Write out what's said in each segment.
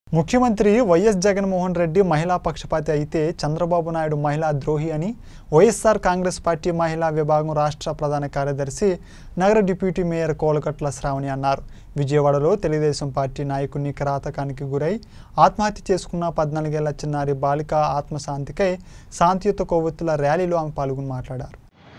ముఖ్యమంత్రి వైఎస్ జగన్మోహన్ రెడ్డి మహిళా పక్షపాతి అయితే చంద్రబాబు నాయుడు మహిళా ద్రోహి అని వైఎస్ఆర్ కాంగ్రెస్ పార్టీ మహిళా విభాగం రాష్ట్ర ప్రధాన కార్యదర్శి నగర డిప్యూటీ మేయర్ కోలకట్ల శ్రావణి అన్నారు విజయవాడలో తెలుగుదేశం పార్టీ నాయకుని కిరాతకానికి గురై ఆత్మహత్య చేసుకున్న పద్నాలుగేళ్ల చిన్నారి బాలిక ఆత్మశాంతికై శాంతియుత కొవ్వొత్తుల ర్యాలీలో ఆమె పాల్గొని మాట్లాడారు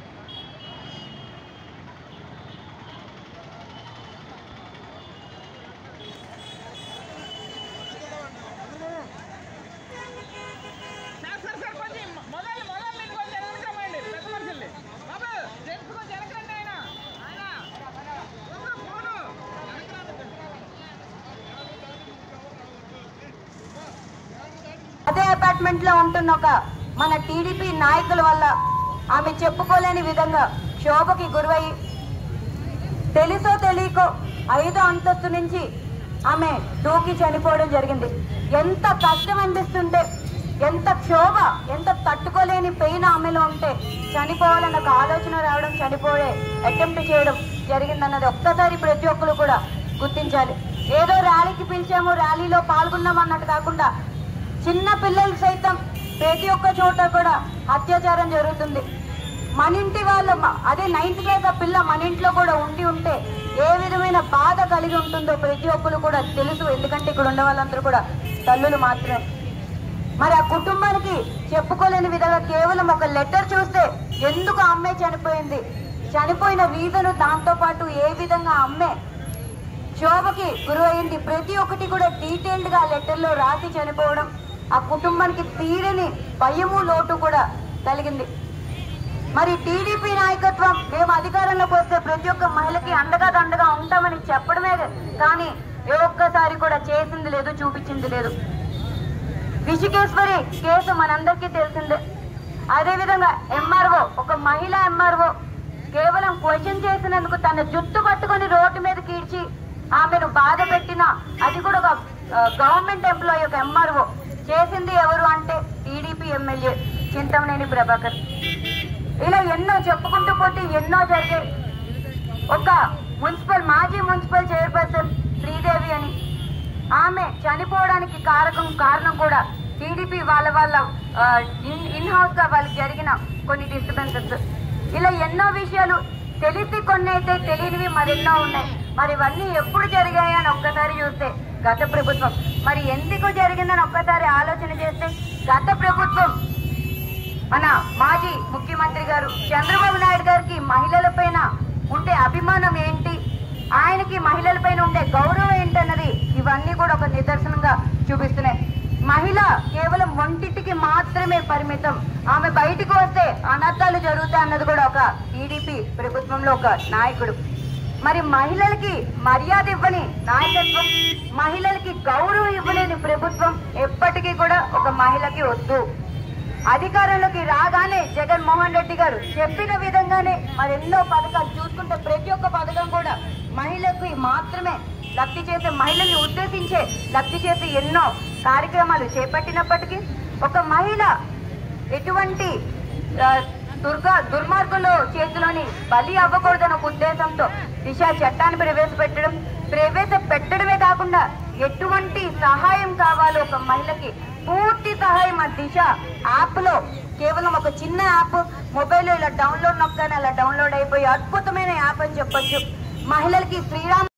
సార్ సార్ సార్ కొంచెం మొదలు మొదలు మీరు కొంచెం వెనకమండి పెద్ద మనుషుల్ని బాబు జెంట్స్ కొంచెం వెనకరండి ఆయన ఆయన బాబు, ఫోను అదే అపార్ట్మెంట్ లో ఉంటున్న ఒక మన టీడీపీ నాయకుల వల్ల ఆమె చెప్పుకోలేని విధంగా శోభకి గురవై తెలుసో తెలియకో ఐదో అంతస్తు నుంచి ఆమె దూకి చనిపోవడం జరిగింది ఎంత కష్టం అనిపిస్తుంటే ఎంత క్షోభ ఎంత తట్టుకోలేని పెయిన్ ఆమెలో ఉంటే చనిపోవాలన్న ఒక ఆలోచన రావడం చనిపోయే అటెంప్ట్ చేయడం జరిగిందన్నది ఒక్కసారి ప్రతి ఒక్కరు కూడా గుర్తించాలి ఏదో ర్యాలీకి పిలిచాము ర్యాలీలో పాల్గొన్నాం అన్నట్టు కాకుండా చిన్న పిల్లలు సైతం ప్రతి ఒక్క చోట కూడా అత్యాచారం జరుగుతుంది మన ఇంటి వాళ్ళ మ- అదే నైన్త్ క్లాస్ ఆ పిల్ల మన ఇంట్లో కూడా ఉండి ఉంటే ఏ విధమైన బాధ కలిగి ఉంటుందో ప్రతి ఒక్కరు కూడా తెలుసు ఎందుకంటే ఇక్కడ ఉన్న వాళ్ళందరూ కూడా తల్లులు మాత్రమే మరి ఆ కుటుంబానికి చెప్పుకోలేని విధంగా కేవలం ఒక లెటర్ చూస్తే ఎందుకు ఆ అమ్మాయి చనిపోయింది చనిపోయిన రీజన్ దాంతో పాటు ఏ విధంగా ఆ అమ్మాయి శోభకి గురువైంది ప్రతి ఒక్కటి కూడా డీటెయిల్డ్ గా లెటర్ లో రాసి చనిపోవడం ఆ కుటుంబానికి తీరని భయము లోటు కూడా కలిగింది మరి టీడీపీ నాయకత్వం మేము అధికారంలోకి వస్తే ప్రతి ఒక్క మహిళకి అండగా దండగా ఉంటామని చెప్పడమే కానీ ఏ ఒక్కసారి కూడా చేసింది లేదు చూపించింది లేదు రిషికేశ్వరి కేసు మనందరికీ తెలిసిందే అదేవిధంగా ఎంఆర్ఓ ఒక మహిళ ఎంఆర్ఓ కేవలం క్వశ్చన్ చేసినందుకు తన జుట్టు పట్టుకొని రోడ్డు మీద కీడ్చి ఆమెను బాధ పెట్టిన అది కూడా ఒక గవర్నమెంట్ ఎంప్లాయీ ఒక ఎంఆర్ఓ చేసింది ఎవరు అంటే టీడీపీ ఎమ్మెల్యే చింతమనేని ప్రభాకర్ ఇలా ఎన్నో చెప్పుకుంటూ పోతే ఎన్నో జరిగాయి ఒక మున్సిపల్ మాజీ మున్సిపల్ చైర్పర్సన్ శ్రీదేవి అని ఆమె చనిపోవడానికి కారకం కారణం కూడా టీడీపీ వాళ్ళ వాళ్ళ ఆ, ఇన్ ఇన్ హౌస్ గా వాళ్ళకి జరిగిన కొన్ని డిస్టర్బెన్సెస్ ఇలా ఎన్నో విషయాలు తెలిసి కొన్ని అయితే తెలియనివి మరెన్నో ఉన్నాయి మరి ఇవన్నీ ఎప్పుడు జరిగాయి అని ఒక్కసారి చూస్తే గత ప్రభుత్వం మరి ఎందుకు జరిగిందని ఒక్కసారి ఆలోచన చేస్తే గత ప్రభుత్వం మన మాజీ ముఖ్యమంత్రి గారు చంద్రబాబు నాయుడు గారికి మహిళలపైన ఉండే అభిమానం ఏంటి ఆయనకి మహిళలపైన ఉండే గౌరవం ఏంటన్నది ఇవన్నీ కూడా ఒక నిదర్శనంగా చూపిస్తున్నాయి మహిళ కేవలం వంటింటికి మాత్రమే పరిమితం ఆమె బయటికి వస్తే అనర్థాలు జరుగుతాయి అన్నది కూడా ఒక టీడీపీ ప్రభుత్వంలో ఒక నాయకుడు మరి మహిళలకి మర్యాద ఇవ్వని నాయకత్వం మహిళలకి గౌరవం ఇవ్వలేని ప్రభుత్వం ఎప్పటికీ కూడా ఒక మహిళకి వద్దు అధికారంలోకి రాగానే జగన్మోహన్ రెడ్డి గారు చెప్పిన విధంగానే మరి ఎన్నో పథకాలు చూసుకుంటే ప్రతి ఒక్క పథకం కూడా మహిళకు మాత్రమే లబ్ధి చేసే మహిళల్ని ఉద్దేశించే లబ్ధి చేసే ఎన్నో కార్యక్రమాలు చేపట్టినప్పటికీ ఒక మహిళ ఎటువంటి ఆ, దుర్గా దుర్మార్గులు చేతిలోని బలి అవ్వకూడదన్న ఒక ఉద్దేశంతో దిశ చట్టాన్ని ప్రవేశపెట్టడం ప్రవేశపెట్టడమే కాకుండా ఎటువంటి సహాయం కావాలో ఒక మహిళకి పూర్తి సహాయం ఆ దిశ యాప్ లో కేవలం ఒక చిన్న యాప్ మొబైల్ ఇలా డౌన్లోడ్ నొక్కగానే అలా డౌన్లోడ్ అయిపోయి అద్భుతమైన యాప్ అని చెప్పొచ్చు మహిళలకి శ్రీరామ్